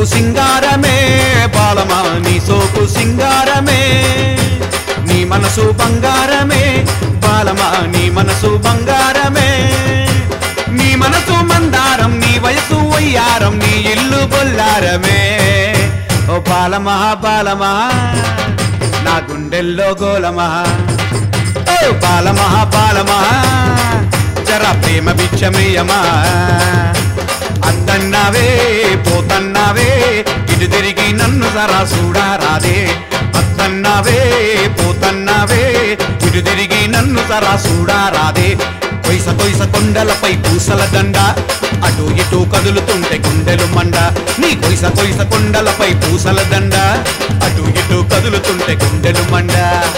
సింగారమే బాలమా నీ సోకు సింగారమే నీ మనసు బంగారమే బాలమా నీ మనసు బంగారమే నీ మనసు మందారం నీ వయసు వయ్యారం నీ ఇల్లు బొల్లారమే ఓ బాలమా బాలమా నా గుండెల్లో గోలమా ఓ బాలమా బాలమా జర ప్రేమ బిచ్చమేయమా అద్దన్నావే పోతన్నావే ఇటు తిరిగి నన్ను జరా చూడారాదే అద్దన్నావే పోతన్నావే ఇటు తిరిగి నన్ను జరా చూడారాదే కొయ్స కొయ్స కొండలపై పూసల దండ అటు ఇటు కదులుతుంటే గుండెలు మండ నీ కొయ్స కొయ్స కొండలపై పూసల దండ అటు ఇటు కదులుతుంటే గుండెలు మండ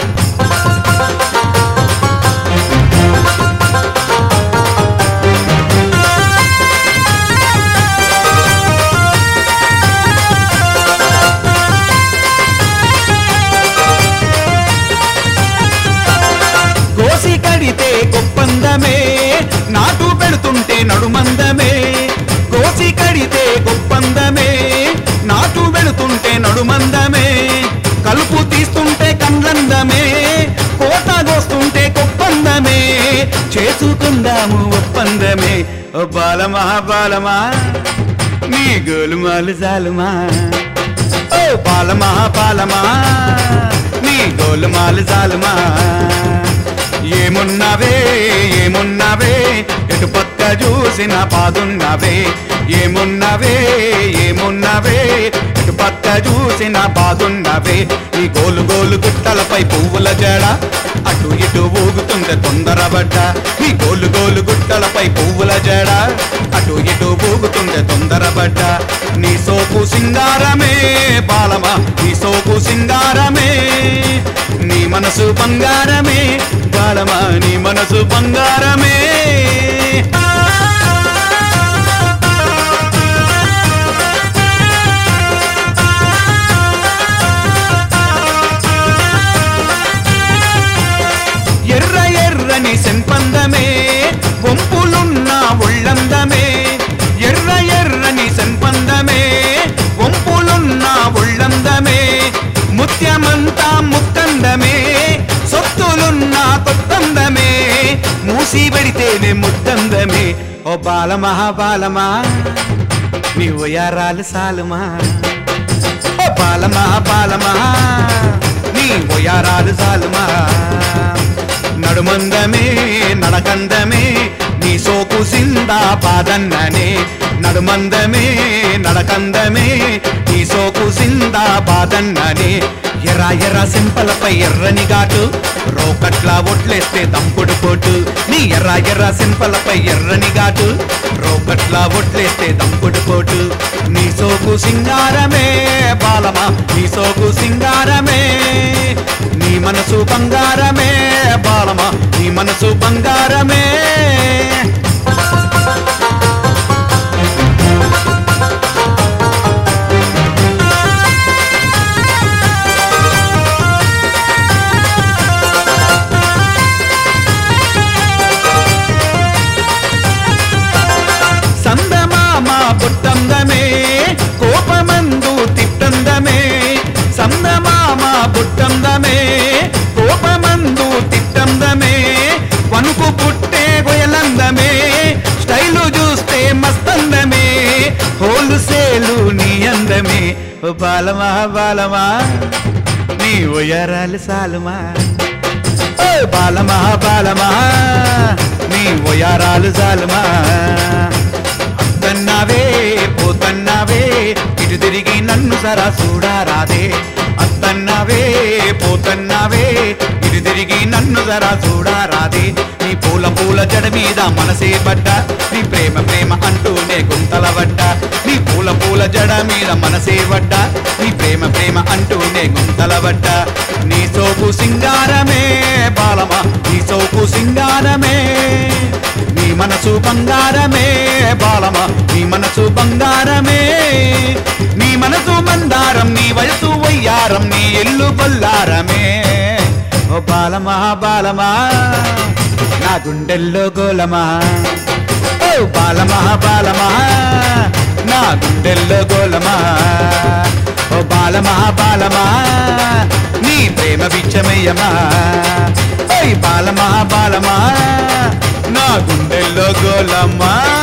కోసి కడితే గొప్పందమే నాటు పెడుతుంటే నడుమందమే కోసి కడితే గొప్పందమే నాటు పెడుతుంటే నడుమందమే కలుపు తీస్తుంటే కండ్లందమే కోత కోస్తుంటే గొప్పందమే చేసుకుందాము ఒప్పందమే ఓ బాలమా బాలమా నీ గోలుమాలు జాలుమా ఓ పాలమా పాలమా నీ గోలుమాలు జాలుమా ఏమున్నావే ఏమున్నావే ఎటు పక్క చూసిన పాదున్నావే ఏమున్నావే ఏమున్నావే ఎటు పక్క చూసిన బాదున్నావే నీ గోలు గోలు గుట్టలపై పువ్వుల జడ అటు ఇటు ఊగుతుంటే తొందరబడ్డ నీ గోలు గోలు గుట్టలపై పువ్వుల జడ అటు ఇటు ఊగుతుంటే తొందరబడ్డ నీ సోపు సింగారమే బాలమా నీ సోపు సింగారమే నీ మనసు బంగారమే బాలమా నీ మనసు బంగారమే ఎర్ర ఎర్రని సెంపందమే వంపులున్న ఒళ్ళందమే ఎర్ర ఎర్రని సెంపందమే వంపులున్న ఒళ్ళందమే ముత్యమంతా ముత్తందమే సొత్తులున్న కొత్తందమే మూసి పెడితేనే ముత్తందమే ఓ బాలమా బాలమా నీ ఉయారాలు సాలుమా ఓ బాలమా బాలమా నీ ఉయారాలు సాలుమా నడుమందమే నడకందమే నీ సోకు సిందా పాదన్ననే నడుమందమే నడకందమే నీ సోకు సిందా పాదన్ననే ఎర్ర ఎర్ర సింపలపై ఎర్రని ఘాటు రోకట్లా ఒట్లేస్తే దంపుడు పోటు నీ ఎర్ర ఎర్ర సింపలపై ఎర్రని ఘాటు రోకట్లా ఒట్లేస్తే దంపుడు పోటు నీ సోకు సింగారమే బాలమా నీ సోకు సింగారమే నీ మనసు బంగారమే బాలమా నీ మనసు బంగారమే సందమామ బుట్టందమే కోపమందు తిట్టందమే సందమామ బుట్టందమే కోపమందు తిట్టందమే వణుకు పుట్టే గొయలందమే స్టైలు చూస్తే మస్తందమే హోల్సేలు నీ అందమే ఓ బాలమా బాలమా నీ ఉయరాలు సాలుమా ఓ బాలమా బాలమా నీ ఉయారాలు జాలుమా అత్తన్నావే పోతన్నావే ఇటు తిరిగి నన్ను సరా చూడారాదే అత్తన్నావే పోతన్నావే ఇటు తిరిగి నన్ను జరా చూడారాదే నీ పూల పూల జడ మీద మనసే పడ్డ నీ ప్రేమ ప్రేమ అంటూనే గుంతల పడ్డ నీ పూల పూల జడ మీద మనసే పడ్డ నీ ప్రేమ ప్రేమ అంటూనే గుంతల పడ్డ నీ సోపు సింగారమే బాలమా నీ సోపు సింగారమే నీ మనసు బంగారమే బాలమా నీ మనసు బంగారమే నీ మనసు మందారం నీ వయసు వయ్యారం నీ ఎల్లు బొల్లారమే ఓ బాలమా బాలమా నా గుండెల్లో గోలమా ఓ బాలమా బాలమా నా గుండెల్లో గోలమా ఓ బాలమా బాలమా నీ ప్రేమ బిచ్చమయ్యమా ఓయ్ బాలమా బాలమా నా గుండెల్లో గోలమా